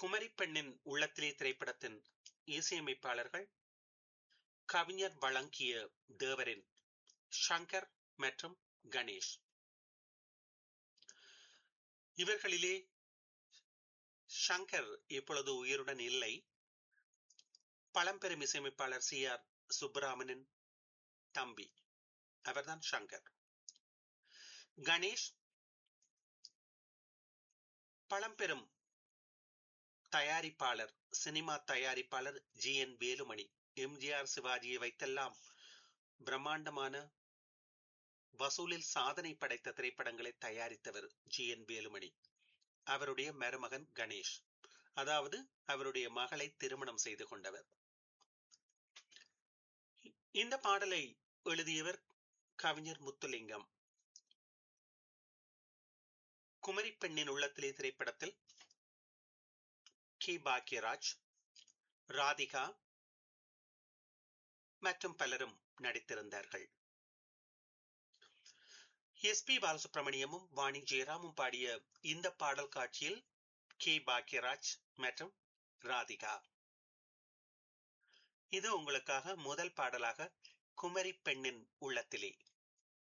குமரி பெண்ணின் உள்ளத்திலே திரைப்படத்தின் இசையமைப்பாளர்கள் கவிஞர் வழங்கிய தேவரின் ஷங்கர் மற்றும் கணேஷ் இவர்களிலே ஷங்கர் இப்பொழுது உயிருடன் இல்லை பழம்பெரும் இசையமைப்பாளர் சி ஆர் சுப்பராமனின் தம்பி அவர்தான் ஷங்கர் கணேஷ் பழம்பெரும் தயாரிப்பாளர் சினிமா தயாரிப்பாளர் ஜி என் வேலுமணி எம்ஜிஆர் சிவாஜியை வைத்தெல்லாம் பிரம்மாண்டமான வசூலில் சாதனை படைத்த திரைப்படங்களை தயாரித்தவர் ஜி என் வேலுமணி அவருடைய மருமகன் கணேஷ் அதாவது அவருடைய மகளை திருமணம் செய்து கொண்டவர் இந்த பாடலை எழுதியவர் கவிஞர் முத்துலிங்கம் குமரி பெண்ணின் உள்ளத்திலே திரைப்படத்தில் கே பாக்யராஜ் ராதிகா மற்றும் பலரும் நடித்திருந்தார்கள் எஸ் பி பாலசுப்ரமணியமும் வாணி ஜெயராமும் பாடிய இந்த பாடல் காட்சியில் கே பாக்யராஜ் மற்றும் ராதிகா இது உங்களுக்காக முதல் பாடலாக குமரி பெண்ணின் உள்ளத்திலே